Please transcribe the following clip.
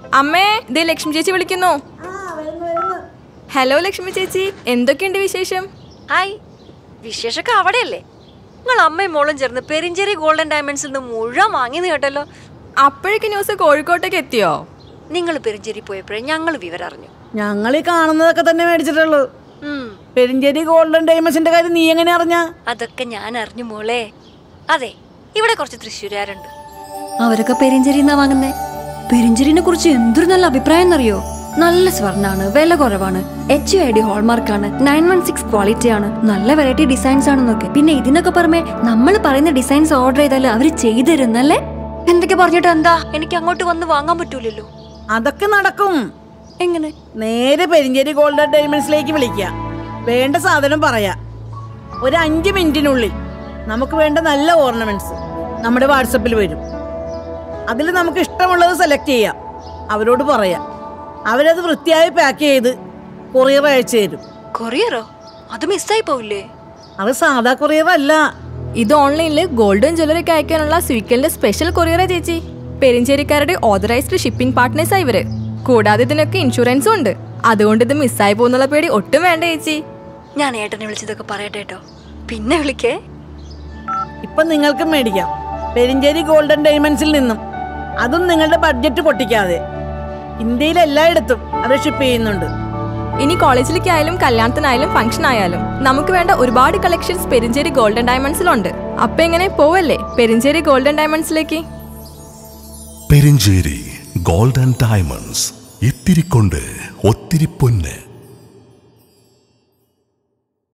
അമ്മേ ദേ ലക്ഷ്മി ചേച്ചി വിളിക്കുന്നു ഹലോ ലക്ഷ്മി ചേച്ചി എന്തൊക്കെയുണ്ട് വിശേഷം ഹായ് വിശേഷമൊക്കെ അവിടെയല്ലേ നിങ്ങൾ അമ്മയും മോളും ചേർന്ന് പെരിഞ്ചേരി ഗോൾഡൻ ഡയമണ്ട്സിൽ നിന്ന് മുഴുവൻ വാങ്ങിയെന്ന് കേട്ടല്ലോ അപ്പോഴേക്ക് ന്യൂസ് കോഴിക്കോട്ടേക്ക് എത്തിയോ നിങ്ങൾ പെരിഞ്ചേരി പോയപ്പോഴേ ഞങ്ങൾ വിവരം അറിഞ്ഞു ഞങ്ങൾ ഈ കാണുന്നതൊക്കെ തന്നെ മേടിച്ചിട്ടുള്ളൂ ഉം, പെരിഞ്ചേരി ഗോൾഡൻ ഡയമണ്ട്സിന്റെ കാര്യം നീ എങ്ങനെ അറിഞ്ഞ അതൊക്കെ ഞാൻ അറിഞ്ഞു മോളെ അതെ ഇവിടെ കുറച്ച് തൃശ്ശൂരുകാരുണ്ട് അവരൊക്കെ പെരിഞ്ചേരിന്നാ വാങ്ങുന്നേ പെരിഞ്ചേരിനെ കുറിച്ച് എന്തൊരു നല്ല അഭിപ്രായം എന്നറിയോ നല്ല സ്വർണ്ണാണ് വില കുറവാണ് എച്ച് ഐ ഡി ഹോൾമാർക്കാണ് നയൻ വൺ സിക്സ് ക്വാളിറ്റി ആണ് നല്ല വെറൈറ്റി ഡിസൈൻസ് ആണെന്നൊക്കെ പിന്നെ ഇതിനൊക്കെ പുറമെ നമ്മൾ പറയുന്ന ഡിസൈൻസ് ഓർഡർ ചെയ്താൽ അവർ ചെയ്തു തരുന്നല്ലേ എന്തൊക്കെ പറഞ്ഞിട്ട് എന്താ എനിക്ക് അങ്ങോട്ട് വന്ന് വാങ്ങാൻ പറ്റൂലല്ലോ അതൊക്കെ നടക്കും എങ്ങനെ നേരെ പെരിഞ്ചേരി ഗോൾഡൻ ഡയമണ്ട്സിലേക്ക് വിളിക്കുക വേണ്ട സാധനം പറയാ ഒരു അഞ്ച് മിനിറ്റിനുള്ളിൽ നമുക്ക് വേണ്ട നല്ല ഓർണമെന്റ്സ് നമ്മുടെ വാട്സപ്പിൽ വരും അതിൽ നമുക്ക് ഇഷ്ടമുള്ളത് സെലക്ട് ചെയ്യാം അവരോട് പറയാം അവരത് വൃത്തിയായി പാക്ക് ചെയ്ത് കൊറിയർ അയച്ചു തരും കൊറിയറോ അത് മിസ്സായി പോവില്ലേ അത് സാധാ കൊറിയർ അല്ല ഇത് ഓൺലൈനിൽ ഗോൾഡൻ ജ്വല്ലറി ഒക്കെ അയക്കാനുള്ള സ്വിക്കലിന്റെ സ്പെഷ്യൽ കൊറിയറാ ചേച്ചി പെരിഞ്ചേരിക്കാരുടെ ഓതറൈസ്ഡ് ഷിപ്പിംഗ് പാർട്ട്നേഴ്സാ ഇവര് കൂടാതെ ഇതിനൊക്കെ ഇൻഷുറൻസും ഉണ്ട് അതുകൊണ്ട് ഇത് മിസ്സായി പോകുന്നുള്ള പേടി ഒട്ടും വേണ്ട ചേച്ചി ഞാൻ ഏട്ടനെ വിളിച്ചതൊക്കെ പറയട്ടെ കേട്ടോ പിന്നെ വിളിക്കേ ഇപ്പം നിങ്ങൾക്ക് മേടിക്കാം പെരിഞ്ചേരി ഗോൾഡൻ ഡയമണ്ട്സിൽ നിന്നും അതും നിങ്ങളുടെ ബഡ്ജറ്റ് പൊട്ടിക്കാതെ ഇന്ത്യയിൽ എല്ലായിടത്തും അത് ഷിപ്പ് ചെയ്യുന്നുണ്ട് ഇനി കോളേജിലേക്കായാലും കല്യാണത്തിനായാലും ഫംഗ്ഷൻ ആയാലും നമുക്ക് വേണ്ട ഒരുപാട് കളക്ഷൻസ് പെരിഞ്ചേരി ഗോൾഡൻ ഡയമണ്ട്സിലുണ്ട് അപ്പൊ എങ്ങനെ പോവല്ലേ പെരിഞ്ചേരി ഗോൾഡൻ ഡയമണ്ട്സിലേക്ക് പെരിഞ്ചേരി ഗോൾഡൻ ഡയമണ്ട്സ് ഇത്തിരി കൊണ്ട് ഒത്തിരി പൊന്ന്